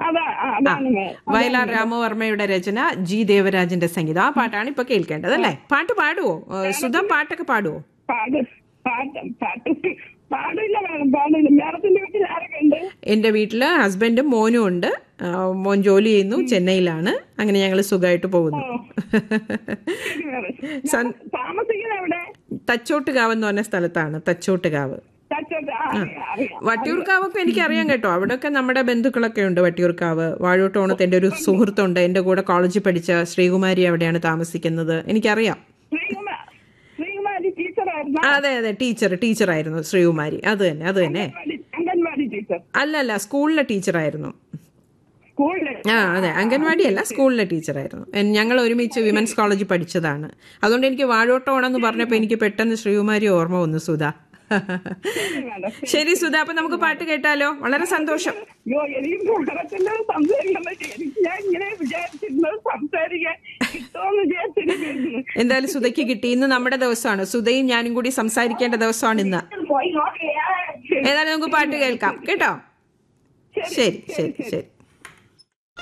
അതാ ആ, അതാണ് മേ- വയലാർ രാമവർമ്മയുടെ രചന ജി ദേവരാജന്റെ സംഗീതം ആ പാട്ടാണ് ഇപ്പൊ കേൾക്കേണ്ടത് അല്ലേ പാട്ട് പാടുവോ ഏ, സുധ പാട്ടൊക്കെ പാടുവോ പാട് പാട്ട് പാട്ട് പാടില്ല മാഡം പാടില്ല മാഡത്തിന്റെ വീട്ടിൽ ആരൊക്കെ ഉണ്ട് എന്റെ വീട്ടില് ഹസ്ബൻഡും മോനും ഉണ്ട് ആ, മോൻ ജോലി ചെയ്യുന്നു ചെന്നൈയിലാണ് അങ്ങനെ ഞങ്ങൾ സുഖമായിട്ട് പോകുന്നു ശരി മാഡം സൻ- താമസിക്കുന്നത് എവിടെ തച്ചോട്ടുകാവ് എന്ന് പറഞ്ഞ സ്ഥലത്താണ് തച്ചോട്ടുകാവ് തച്ചോട്ട് ആ, അറിയാം, അറിയാം വട്ടിയൂർക്കാവൊക്കെ എനിക്കറിയാം കേട്ടോ അവിടെയൊക്കെ നമ്മുടെ ബന്ധുക്കളൊക്കെ ഉണ്ട് വട്ടിയൂർക്കാവ് വാഴോട്ടോണത്ത് എൻ്റെ ഒരു സുഹൃത്തുണ്ട് എൻ്റെ കൂടെ കോളേജിൽ പഠിച്ച ശ്രീകുമാരി അവിടെയാണ് താമസിക്കുന്നത് എനിക്കറിയാം ശ്രീകുമാർ ശ്രീകുമാരി ടീച്ചറായിരുന്നു അതെ അതെ ടീച്ചർ ടീച്ചറായിരുന്നു ശ്രീകുമാരി അത് തന്നെ അത് തന്നെ അംഗൻവാടി ടീച്ചർ അല്ല അല്ല സ്കൂളിലെ ടീച്ചറായിരുന്നു സ്കൂളില് ആ അതെ അംഗൻവാടി അല്ല സ്കൂളിലെ ടീച്ചറായിരുന്നു എൻ- ഞങ്ങൾ ഒരുമിച്ച് വിമൻസ് കോളേജിൽ പഠിച്ചതാണ് അതുകൊണ്ട് എനിക്ക് വാഴോട്ടോണെന്ന് പറഞ്ഞപ്പോൾ എനിക്ക് പെട്ടെന്ന് ശ്രീകുമാരി ഓർമ്മ വന്നു സുധ മാഡം ശരി സുധ അപ്പൊ നമുക്ക് പാട്ട് കേട്ടാലോ വളരെ സന്തോഷം അയ്യോ എനിക്ക് മാഡത്തിന്റെ സംസാരിക്കാൻ പറ്റി എനിക്ക് ഞാൻ ഇങ്ങനെ വിചാരിച്ചിരുന്നത് സംസാരിക്കാൻ കിട്ടുമെന്ന് വിചാരിച്ചിരിക്കുന്നു എന്തായാലും സുധയ്ക്ക് കിട്ടി ഇന്ന് നമ്മുടെ ദിവസമാണ് സുധയും ഞാനും കൂടി സംസാരിക്കേണ്ട ദിവസമാണ് ഇന്ന് പോയി നോക്കിയാ ഏതായാലും നമുക്ക് പാട്ട് കേൾക്കാം കേട്ടോ ശരി ശരി ശരി